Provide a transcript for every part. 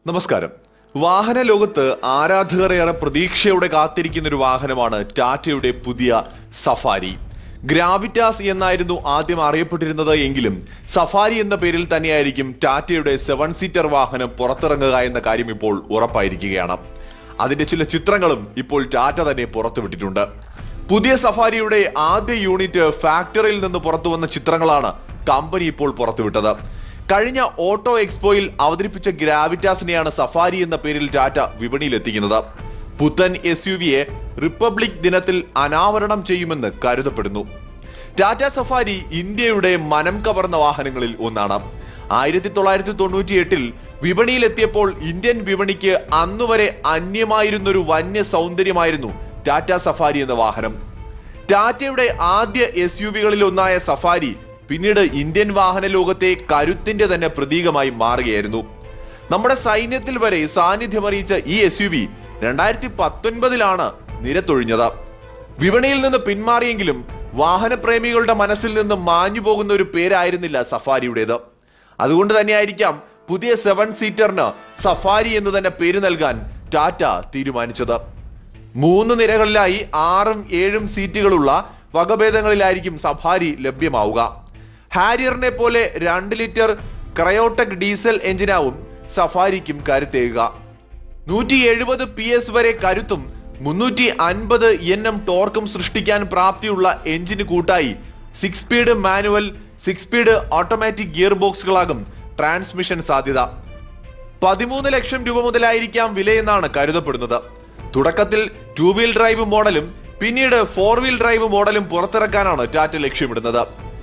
നമസ്കാരം വാഹന ലോകത്ത് ആരാധകരേറെ പ്രതീക്ഷയോടെ കാത്തിരിക്കുന്ന ഒരു വാഹനമാണ് ടാറ്റയുടെ പുതിയ സഫാരി ഗ്രാവിറ്റാസ് എന്നായിരുന്നു ആദ്യം അറിയപ്പെട്ടിരുന്നത് എങ്കിലും സഫാരി എന്ന പേരിൽ തന്നെയായിരിക്കും ടാറ്റയുടെ സെവൻ സീറ്റർ വാഹനം പുറത്തിറങ്ങുക എന്ന കാര്യം ഇപ്പോൾ ഉറപ്പായിരിക്കുകയാണ് അതിന്റെ ചില ചിത്രങ്ങളും ഇപ്പോൾ ടാറ്റ തന്നെ പുറത്തുവിട്ടിട്ടുണ്ട് പുതിയ സഫാരിയുടെ ആദ്യ യൂണിറ്റ് ഫാക്ടറിയിൽ നിന്ന് പുറത്തു വന്ന ചിത്രങ്ങളാണ് കമ്പനി ഇപ്പോൾ പുറത്തുവിട്ടത് കഴിഞ്ഞ ഓട്ടോ എക്സ്പോയിൽ അവതരിപ്പിച്ച ഗ്രാവിറ്റാസിനെയാണ് സഫാരി എന്ന പേരിൽ ടാറ്റ വിപണിയിൽ എത്തിക്കുന്നത് പുത്തൻ എസ് യു വിയെ റിപ്പബ്ലിക് ദിനത്തിൽ അനാവരണം ചെയ്യുമെന്ന് കരുതപ്പെടുന്നു ടാറ്റ സഫാരി ഇന്ത്യയുടെ മനം കവർന്ന വാഹനങ്ങളിൽ ഒന്നാണ് ആയിരത്തി തൊള്ളായിരത്തി തൊണ്ണൂറ്റി എട്ടിൽ വിപണിയിലെത്തിയപ്പോൾ ഇന്ത്യൻ വിപണിക്ക് അന്നുവരെ അന്യമായിരുന്നൊരു വന്യ സൗന്ദര്യമായിരുന്നു ടാറ്റ സഫാരി എന്ന വാഹനം ടാറ്റയുടെ ആദ്യ എസ് യു വികളിൽ ഒന്നായ സഫാരി പിന്നീട് ഇന്ത്യൻ വാഹന ലോകത്തെ കരുത്തിന്റെ തന്നെ പ്രതീകമായി മാറുകയായിരുന്നു നമ്മുടെ സൈന്യത്തിൽ വരെ സാന്നിധ്യമറിയിച്ച ഈ എസ് യു വി രണ്ടായിരത്തി പത്തൊൻപതിലാണ് നിരത്തൊഴിഞ്ഞത് വിപണിയിൽ നിന്ന് പിന്മാറിയെങ്കിലും വാഹനപ്രേമികളുടെ മനസ്സിൽ നിന്ന് മാഞ്ഞു പോകുന്ന ഒരു പേരായിരുന്നില്ല സഫാരിയുടേത് അതുകൊണ്ട് തന്നെയായിരിക്കാം പുതിയ സെവൻ സീറ്ററിന് സഫാരി എന്ന് തന്നെ പേര് നൽകാൻ ടാറ്റ തീരുമാനിച്ചത് മൂന്ന് നിരകളിലായി ആറും ഏഴും സീറ്റുകളുള്ള വകഭേദങ്ങളിലായിരിക്കും സഫാരി ലഭ്യമാവുക ഹാരിയറിനെ പോലെ രണ്ട് ലിറ്റർ ക്രയോടെക് ഡീസൽ എഞ്ചിനാവും സഫാരിക്കും കരുത്തേകുക നൂറ്റി എഴുപത് പി എസ് വരെ കരുത്തും മുന്നൂറ്റി അൻപത് എൻ എം ടോർക്കും സൃഷ്ടിക്കാൻ പ്രാപ്തിയുള്ള എഞ്ചിന് കൂട്ടായി six speed manual six speed automatic gear ബോക്സുകളാകും ട്രാൻസ്മിഷൻ സാധ്യത പതിമൂന്ന് ലക്ഷം രൂപ മുതലായിരിക്കാം വിലയെന്നാണ് കരുതപ്പെടുന്നത് തുടക്കത്തിൽ ടൂ വീൽ ഡ്രൈവ് മോഡലും പിന്നീട് ഫോർ വീൽ ഡ്രൈവ് മോഡലും പുറത്തിറക്കാനാണ് ടാറ്റ ലക്ഷ്യമിടുന്നത്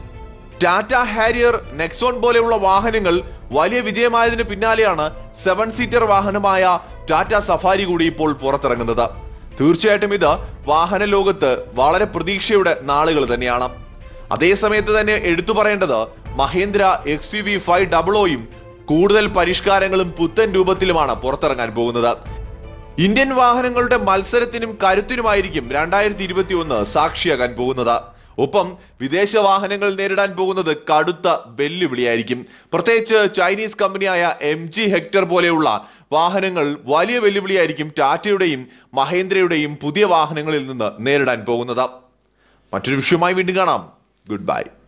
ടാറ്റ ഹാരിയർ നെക്സോൺ പോലെയുള്ള വാഹനങ്ങൾ വലിയ വിജയമായതിനു പിന്നാലെയാണ് സെവൻ സീറ്റർ വാഹനമായ ടാറ്റ സഫാരി കൂടി ഇപ്പോൾ പുറത്തിറങ്ങുന്നത് തീർച്ചയായിട്ടും ഇത് വാഹന ലോകത്ത് വളരെ പ്രതീക്ഷയുടെ നാളുകൾ തന്നെയാണ് അതേസമയത്ത് തന്നെ എടുത്തു പറയേണ്ടത് Mahindra X U V five double ഒയും കൂടുതൽ പരിഷ്കാരങ്ങളും പുത്തൻ രൂപത്തിലുമാണ് പുറത്തിറങ്ങാൻ പോകുന്നത് ഇന്ത്യൻ വാഹനങ്ങളുടെ മത്സരത്തിനും കരുത്തിനുമായിരിക്കും രണ്ടായിരത്തി ഇരുപത്തി ഒന്ന് സാക്ഷിയാകാൻ പോകുന്നത് ഒപ്പം വിദേശ വാഹനങ്ങൾ നേരിടാൻ പോകുന്നത് കടുത്ത വെല്ലുവിളിയായിരിക്കും പ്രത്യേകിച്ച് ചൈനീസ് കമ്പനിയായ എം ജി ഹെക്ടർ പോലെയുള്ള വാഹനങ്ങൾ വലിയ വെല്ലുവിളിയായിരിക്കും ടാറ്റയുടെയും മഹേന്ദ്രയുടെയും പുതിയ വാഹനങ്ങളിൽ നിന്ന് നേരിടാൻ പോകുന്നത് മറ്റൊരു വിഷയമായി വീണ്ടും കാണാം ഗുഡ് ബൈ